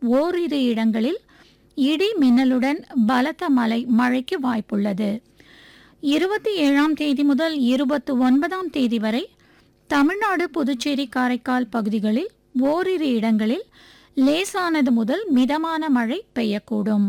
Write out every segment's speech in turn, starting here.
ஓரிரு இடங்களில் இடி மின்னலுடன் பலத்த மழை மழைக்கு வாய்ப்புள்ளது இருபத்தி ஏழாம் தேதி முதல் இருபத்தி ஒன்பதாம் தேதி வரை தமிழ்நாடு புதுச்சேரி காரைக்கால் பகுதிகளில் ஓரிரு இடங்களில் லேசானது முதல் மிதமான மழை பெய்யக்கூடும்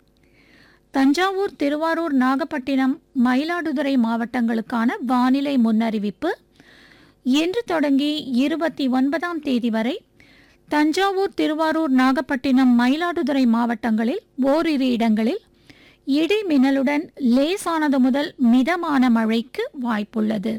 தஞ்சாவூர் திருவாரூர் நாகப்பட்டினம் மயிலாடுதுறை மாவட்டங்களுக்கான வானிலை முன்னறிவிப்பு இன்று தொடங்கி இருபத்தி ஒன்பதாம் தேதி வரை தஞ்சாவூர் திருவாரூர் நாகப்பட்டினம் மயிலாடுதுறை மாவட்டங்களில் ஓரிரு இடங்களில் இடி மின்னலுடன் லேசானது முதல் மிதமான மழைக்கு வாய்ப்புள்ளது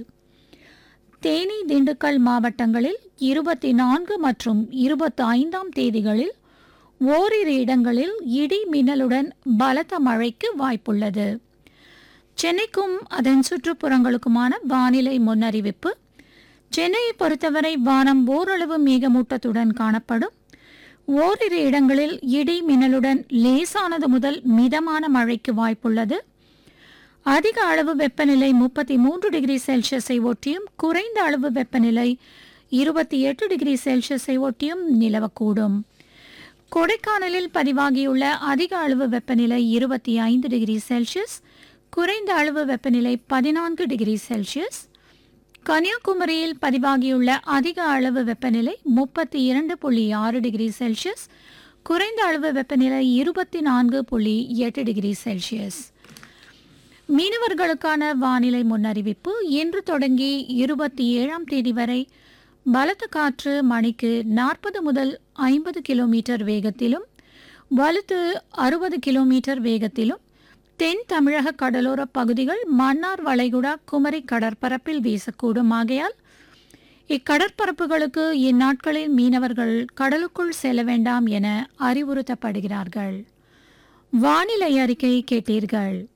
தேனி திண்டுக்கல் மாவட்டங்களில் இருபத்தி நான்கு மற்றும் இருபத்தி ஐந்தாம் தேதிகளில் ஓரிரு இடங்களில் இடி மின்னலுடன் பலத்த மழைக்கு வாய்ப்புள்ளது சென்னைக்கும் அதன் சுற்றுப்புறங்களுக்குமான வானிலை முன்னறிவிப்பு சென்னையை பொறுத்தவரை வானம் ஓரளவு மேகமூட்டத்துடன் காணப்படும் ஓரிரு இடங்களில் இடி மின்னலுடன் லேசானது முதல் மிதமான மழைக்கு வாய்ப்புள்ளது அதிக அளவு வெப்பநிலை முப்பத்தி மூன்று டிகிரி செல்சியஸை ஒட்டியும் குறைந்த அளவு வெப்பநிலை இருபத்தி எட்டு டிகிரி செல்சியஸை ஒட்டியும் நிலவக்கூடும் கொடைக்கானலில் பதிவாகியுள்ள அதிக அளவு வெப்பநிலை இருபத்தி ஐந்து டிகிரி செல்சியஸ் குறைந்த அளவு வெப்பநிலை பதினான்கு டிகிரி செல்சியஸ் கன்னியாகுமரியில் பதிவாகியுள்ள அதிக அளவு வெப்பநிலை முப்பத்தி இரண்டு புள்ளி ஆறு டிகிரி செல்சியஸ் குறைந்த அளவு வெப்பநிலை இருபத்தி நான்கு புள்ளி எட்டு டிகிரி செல்சியஸ் மீனவர்களுக்கான வானிலை முன்னறிவிப்பு இன்று தொடங்கி இருபத்தி ஏழாம் தேதி வரை பலத்த காற்று மணிக்கு நாற்பது முதல் ஐம்பது கிலோமீட்டர் வேகத்திலும் வலுத்து அறுபது கிலோமீட்டர் வேகத்திலும் தென் தமிழக கடலோர பகுதிகள் மன்னார் வளைகுடா குமரி கடற்பரப்பில் வீசக்கூடும் ஆகையால் இக்கடற்பரப்புகளுக்கு இந்நாட்களில் மீனவர்கள் கடலுக்குள் செல்ல வேண்டாம் என அறிவுறுத்தப்படுகிறார்கள் வானிலை அறிக்கை கேட்டீர்கள்